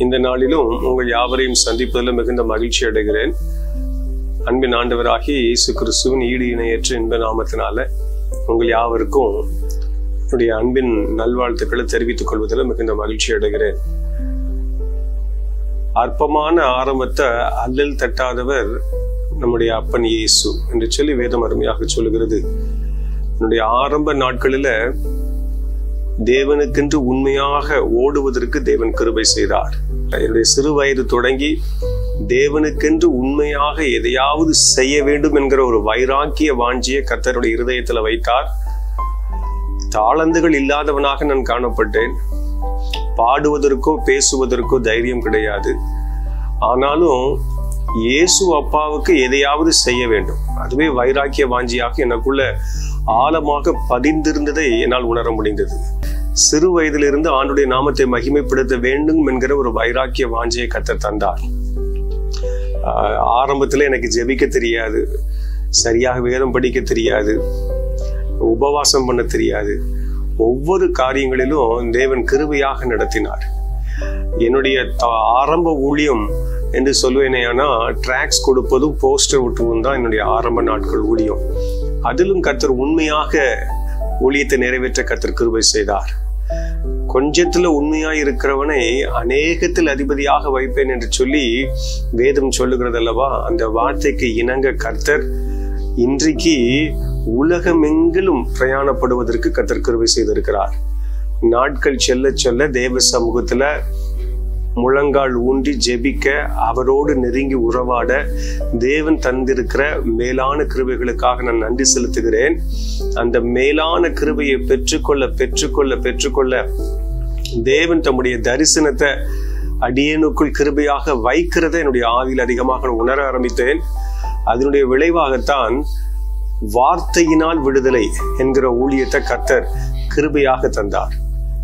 இந்த நாளிலும் உங்கள் யாவரையும் சந்திப்பதில் மிகுந்த மகிழ்ச்சி அடைகிறேன் அன்பின் ஆண்டவராகிய இயேசு கிறிஸ்துவின் ஈடு இணையற்ற இன்ப நாமத்தினால உங்கள் யாவருக்கும் என்னுடைய அன்பின் நல்வாழ்த்துக்களை தெரிவித்துக் கொள்வதில் மிகுந்த மகிழ்ச்சி அடைகிறேன் அற்பமான ஆரம்பத்தை அல்லல் தட்டாதவர் நம்முடைய அப்பன் இயேசு என்று சொல்லி வேதம் அருமையாக சொல்லுகிறது என்னுடைய ஆரம்ப நாட்களில தேவனுக்கென்று உண்மையாக ஓடுவதற்கு தேவன் கிருபை செய்தார் என்னுடைய சிறு வயது தொடங்கி தேவனுக்கென்று உண்மையாக எதையாவது செய்ய வேண்டும் என்கிற ஒரு வைராக்கிய வாஞ்சியை கர்த்தருடைய இருதயத்துல வைத்தார் தாளந்துகள் இல்லாதவனாக நான் காணப்பட்டேன் பாடுவதற்கோ பேசுவதற்கோ தைரியம் கிடையாது ஆனாலும் இயேசு அப்பாவுக்கு எதையாவது செய்ய வேண்டும் அதுவே வைராக்கிய வாஞ்சியாக எனக்குள்ள ஆழமாக பதிந்திருந்ததை என்னால் உணர முடிந்தது சிறு வயதிலிருந்து ஆண்டுடைய நாமத்தை மகிமைப்படுத்த வேண்டும் என்கிற ஒரு வைராக்கிய வாஞ்சியை கத்த தந்தார் ஆஹ் ஆரம்பத்துல எனக்கு ஜெபிக்க தெரியாது சரியாக வேதம் படிக்க தெரியாது உபவாசம் பண்ண தெரியாது ஒவ்வொரு காரியங்களிலும் தேவன் கிருபையாக நடத்தினார் என்னுடைய த- ஆரம்ப ஊழியம் என்று சொல்லுவேனேனா ட்ராக்ஸ் கொடுப்பதும் போஸ்டர் ஒட்டுவதும் தான் என்னுடைய ஆரம்ப நாட்கள் ஊழியம் அதிலும் கர்த்தர் உண்மையாக ஊழியத்தை நிறைவேற்ற கர்த்தர் கிருபை செய்தார் கொஞ்சத்துல உண்மையா இருக்கிறவனை அநேகத்தில் அதிபதியாக வைப்பேன் என்று சொல்லி வேதம் சொல்லுகிறது அல்லவா அந்த வார்த்தைக்கு இணங்க கர்த்தர் இன்றைக்கு உலகமெங்கிலும் பிரயாணப்படுவதற்கு கர்த்தர் கிருபை செய்திருக்கிறார் நாட்கள் செல்ல செல்ல தேவ சமூகத்துல முழங்கால் ஊன்றி ஜெபிக்க அவரோடு நெருங்கி உறவாட தேவன் தந்திருக்கிற மேலான கிருபைகளுக்காக நான் நன்றி செலுத்துகிறேன் அந்த மேலான கிருபையை பெற்றுக்கொள்ள பெற்றுக்கொள்ள பெற்றுக்கொள்ள தேவன் தம்முடைய தரிசனத்தை அடியனுக்குள் கிருபையாக வைக்கிறதை என்னுடைய ஆவியில் அதிகமாக நான் உணர ஆரம்பித்தேன் அதனுடைய விளைவாகத்தான் வார்த்தையினால் விடுதலை என்கிற ஊழியத்தை கர்த்தர் கிருபையாக தந்தார்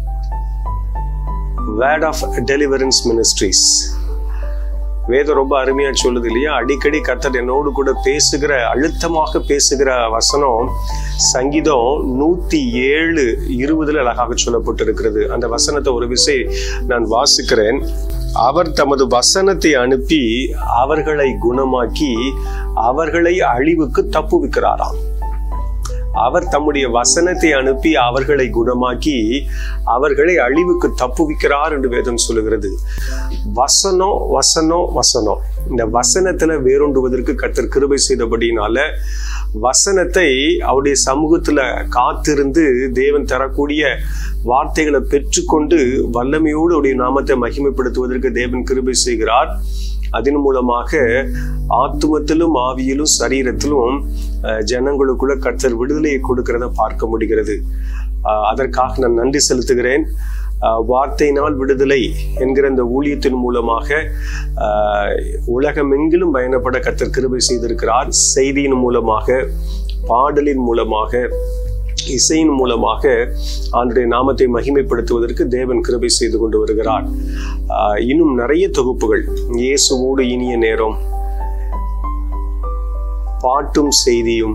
வேர்ட் ஆஃப் டெலிவரன்ஸ் மினிஸ்ட்ரீஸ் வேதம் ரொம்ப அருமையா சொல்லுது இல்லையா அடிக்கடி கர்த்தர் என்னோடு கூட பேசுகிற அழுத்தமாக பேசுகிற வசனம் சங்கீதம் நூத்தி ஏழு இருபதுல அழகாக சொல்லப்பட்டிருக்கிறது அந்த வசனத்தை ஒரு விசை நான் வாசிக்கிறேன் அவர் தமது வசனத்தை அனுப்பி அவர்களை குணமாக்கி அவர்களை அழிவுக்கு தப்புவிக்கிறாராம் அவர் தம்முடைய வசனத்தை அனுப்பி அவர்களை குணமாக்கி அவர்களை அழிவுக்கு தப்புவிக்கிறார் என்று வேதம் சொல்லுகிறது வசனம் வசனம் வசனம் இந்த வசனத்துல வேரூண்டுவதற்கு கர்த்தர் கிருபை செய்தபடினால வசனத்தை அவருடைய சமூகத்துல காத்திருந்து தேவன் தரக்கூடிய வார்த்தைகளை பெற்றுக்கொண்டு வல்லமையோடு அவருடைய நாமத்தை மகிமைப்படுத்துவதற்கு தேவன் கிருபை செய்கிறார் அதன் மூலமாக ஆத்துமத்திலும் ஆவியிலும் சரீரத்திலும் அஹ், ஜனங்களுக்குள்ள கர்த்தர் விடுதலையை கொடுக்கிறத பார்க்க முடிகிறது அஹ், அதற்காக நான் நன்றி செலுத்துகிறேன் அஹ், வார்த்தையினால் விடுதலை என்கிற இந்த ஊழியத்தின் மூலமாக அஹ், உலகமெங்கிலும் பயணப்பட கர்த்தர் கிருபை செய்திருக்கிறார் செய்தியின் மூலமாக பாடலின் மூலமாக இசையின் மூலமாக ஆண்டுடைய நாமத்தை மகிமைப்படுத்துவதற்கு தேவன் கிருபை செய்து கொண்டு வருகிறார் ஆஹ் இன்னும் நிறைய தொகுப்புகள் இயேசுவோடு இனிய நேரம் பாட்டும் செய்தியும்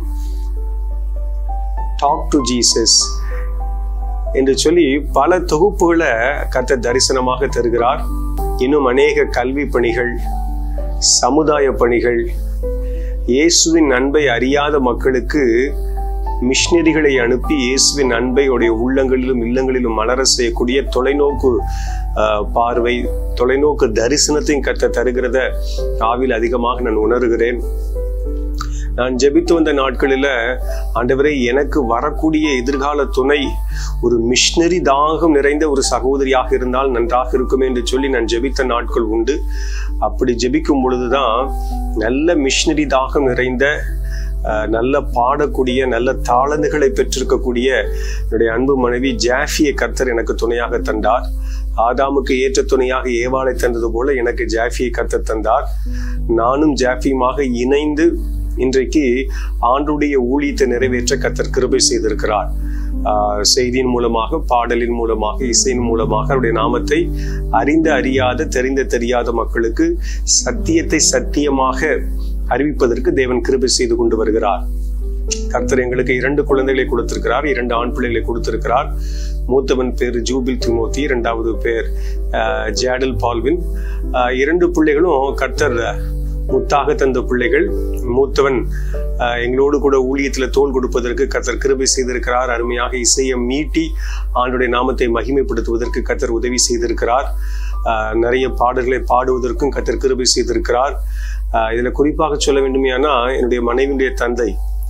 டாக் டு ஜீசஸ் என்று சொல்லி பல தொகுப்புகளை கத்த தரிசனமாக தருகிறார் இன்னும் அநேக கல்வி பணிகள் சமுதாய பணிகள் இயேசுவின் அன்பை அறியாத மக்களுக்கு மிஷினரிகளை அனுப்பி இயேசுவின் அன்பை உடைய உள்ளங்களிலும் இல்லங்களிலும் மலர செய்யக்கூடிய தொலைநோக்கு ஆஹ், பார்வை தொலைநோக்கு தரிசனத்தையும் கத்த தருகிறத ஆவில் அதிகமாக நான் உணர்கிறேன் நான் ஜெபித்து வந்த நாட்களில ஆண்டவரே எனக்கு வரக்கூடிய எதிர்கால துணை ஒரு மிஷினரி தாகம் நிறைந்த ஒரு சகோதரியாக இருந்தால் நன்றாக இருக்குமே என்று சொல்லி நான் ஜெபித்த நாட்கள் உண்டு அப்படி ஜெபிக்கும் பொழுதுதான் நல்ல மிஷினரி தாகம் நிறைந்த அஹ், நல்ல பாடக்கூடிய நல்ல தாளந்துகளை பெற்றிருக்கக்கூடிய என்னுடைய அன்பு மனைவி ஜாஃபியை கர்த்தர் எனக்கு துணையாக தந்தார் ஆதாமுக்கு ஏற்ற துணையாக ஏவாளை தந்தது போல எனக்கு ஜாஃபியை கர்த்தர் தந்தார் நானும் ஜாஃபியுமாக இணைந்து இன்றைக்கு ஆண்டுடைய ஊழியத்தை நிறைவேற்ற கர்த்தர் கிருபை செய்திருக்கிறார் ஆஹ் செய்தியின் மூலமாக பாடலின் மூலமாக இசையின் மூலமாக அவருடைய நாமத்தை அறிந்த அறியாத தெரிந்த தெரியாத மக்களுக்கு சத்தியத்தை சத்தியமாக அறிவிப்பதற்கு தேவன் கிருபை செய்து கொண்டு வருகிறார் கர்த்தர் எங்களுக்கு இரண்டு குழந்தைகளை கொடுத்திருக்கிறார் இரண்டு ஆண் பிள்ளைகளை கொடுத்திருக்கிறார் மூத்தவன் பேர் ஜூபில் திமோத்தி இரண்டாவது பேர் அஹ், ஜேடல் பால்வின் அஹ், இரண்டு பிள்ளைகளும் கர்த்தர் முத்தாக தந்த பிள்ளைகள் மூத்தவன் அஹ், எங்களோடு கூட ஊழியத்தில் தோல் கொடுப்பதற்கு கர்த்தர் கிருபை செய்திருக்கிறார் அருமையாக இசையை மீட்டி ஆண்டுடைய நாமத்தை மகிமைப்படுத்துவதற்கு கர்த்தர் உதவி செய்திருக்கிறார் அஹ், நிறைய பாடல்களை பாடுவதற்கும் கர்த்தர் கிருபை செய்திருக்கிறார் அஹ், இதுல குறிப்பாக சொல்ல வேண்டுமையானா என்னுடைய மனைவியுடைய தந்தை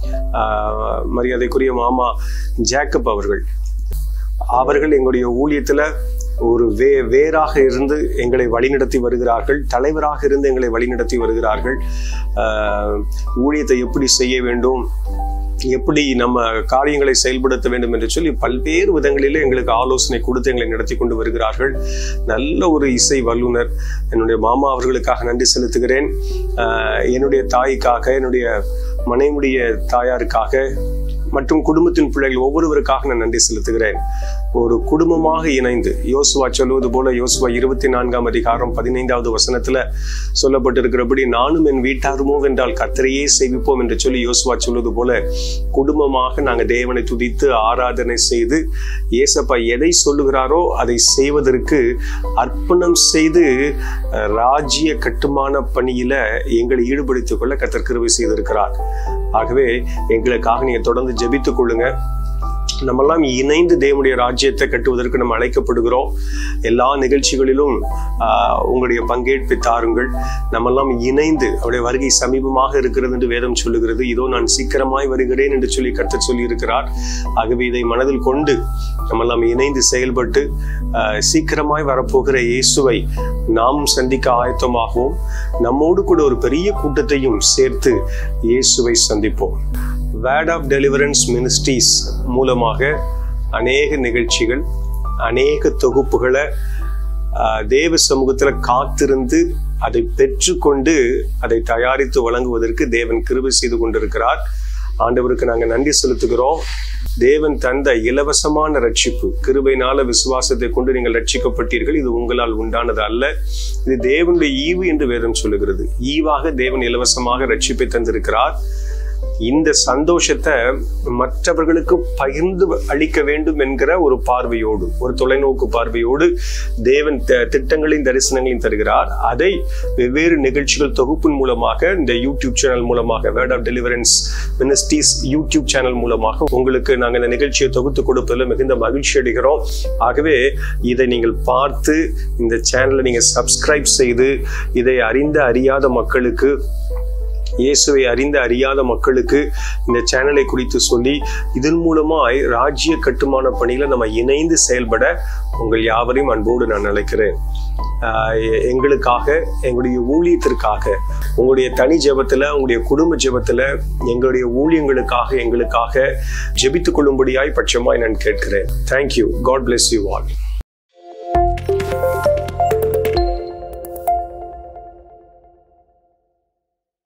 ஆஹ் மரியாதைக்குரிய மாமா ஜேக்கப் அவர்கள் அவர்கள் எங்களுடைய ஊழியத்துல ஒரு வே வேறாக இருந்து எங்களை வழிநடத்தி வருகிறார்கள் தலைவராக இருந்து எங்களை வழிநடத்தி வருகிறார்கள் ஆஹ் ஊழியத்தை எப்படி செய்ய வேண்டும் எப்படி நம்ம காரியங்களை செயல்படுத்த வேண்டும் என்று சொல்லி பல்வேறு விதங்களிலே எங்களுக்கு ஆலோசனை கொடுத்து எங்களை நடத்தி கொண்டு வருகிறார்கள் நல்ல ஒரு இசை வல்லுனர் என்னுடைய மாமா அவர்களுக்காக நன்றி செலுத்துகிறேன் ஆஹ் என்னுடைய தாய்க்காக என்னுடைய மனைவியுடைய தாயாருக்காக மற்றும் குடும்பத்தின் பிள்ளைகள் ஒவ்வொருவருக்காக நான் நன்றி செலுத்துகிறேன் ஒரு குடும்பமாக இணைந்து யோசுவா சொல்வது போல யோசுவா இருபத்தி நான்காம் அதிகாரம் பதினைந்தாவது வசனத்துல சொல்லப்பட்டிருக்கிறபடி நானும் என் வீட்டாருமோ என்றால் கத்தரையே சேவிப்போம் என்று சொல்லி யோசுவா சொல்வது போல குடும்பமாக நாங்கள் தேவனை துதித்து ஆராதனை செய்து ஏசப்பா எதை சொல்லுகிறாரோ அதை செய்வதற்கு அர்ப்பணம் செய்து அஹ், ராஜ்ய கட்டுமான பணியில எங்களை ஈடுபடுத்திக் கொள்ள கத்தர் கிருபை செய்திருக்கிறார் ஆகவே எங்களுக்காக நீங்க தொடர்ந்து ஜெபித்துக் கொள்ளுங்க நம்மெல்லாம் இணைந்து தேவனுடைய ராஜ்யத்தை கட்டுவதற்கு நம்ம அழைக்கப்படுகிறோம் எல்லா நிகழ்ச்சிகளிலும் ஆஹ், உங்களுடைய பங்கேற்பை தாருங்கள் நம்மெல்லாம் இணைந்து அவருடைய வருகை சமீபமாக இருக்கிறது என்று வேதம் சொல்லுகிறது இதோ நான் சீக்கிரமாய் வருகிறேன் என்று சொல்லி கர்த்தர் சொல்லி இருக்கிறார் ஆகவே இதை மனதில் கொண்டு நம்மெல்லாம் இணைந்து செயல்பட்டு ஆஹ், சீக்கிரமாய் வரப்போகிற இயேசுவை நாம் சந்திக்க ஆயத்தமாகவும் நம்மோடு கூட ஒரு பெரிய கூட்டத்தையும் சேர்த்து இயேசுவை சந்திப்போம் வேர்ட் ஆஃப் டெலிவரன்ஸ் மினிஸ்ட்ரீஸ் மூலமாக அநேக நிகழ்ச்சிகள் அநேக தொகுப்புகளை ஆஹ், தேவ சமூகத்துல காத்திருந்து அதை பெற்றுக்கொண்டு அதை தயாரித்து வழங்குவதற்கு தேவன் கிருபை செய்து கொண்டிருக்கிறார் ஆண்டவருக்கு நாங்கள் நன்றி செலுத்துகிறோம் தேவன் தந்த இலவசமான ரட்சிப்பு கிருபைனால விசுவாசத்தை கொண்டு நீங்கள் ரட்சிக்கப்பட்டீர்கள் இது உங்களால் உண்டானது அல்ல இது தேவனுடைய ஈவு என்று வேதம் சொல்லுகிறது ஈவாக தேவன் இலவசமாக ரட்சிப்பை தந்திருக்கிறார் இந்த சந்தோஷத்தை மற்றவர்களுக்கு பகிர்ந்து அளிக்க வேண்டும் என்கிற ஒரு பார்வையோடு ஒரு தொலைநோக்கு பார்வையோடு தேவன் த- திட்டங்களையும் தரிசனங்களையும் தருகிறார் அதை வெவ்வேறு நிகழ்ச்சிகள் தொகுப்பின் மூலமாக இந்த யூடியூப் சேனல் மூலமாக word of deliverance ministries YouTube channel மூலமாக உங்களுக்கு நாங்கள் இந்த நிகழ்ச்சியை தொகுத்து கொடுப்பதில் மிகுந்த மகிழ்ச்சி அடைகிறோம் ஆகவே இதை நீங்கள் பார்த்து இந்த சேனலை நீங்கள் சப்ஸ்கிரைப் செய்து இதை அறிந்த அறியாத மக்களுக்கு இயேசுவை அறிந்த அறியாத மக்களுக்கு இந்த சேனலை குறித்து சொல்லி இதன் மூலமாய் ராஜ்ய கட்டுமான பணியில நம்ம இணைந்து செயல்பட உங்கள் யாவரையும் அன்போடு நான் அழைக்கிறேன் ஆஹ் எ- எங்களுக்காக எங்களுடைய ஊழியத்திற்காக உங்களுடைய தனி ஜெபத்துல உங்களுடைய குடும்ப ஜெபத்துல எங்களுடைய ஊழியங்களுக்காக எங்களுக்காக ஜெபித்துக் கொள்ளும்படியாய் பட்சமாய் நான் கேட்கிறேன் thank you god bless you all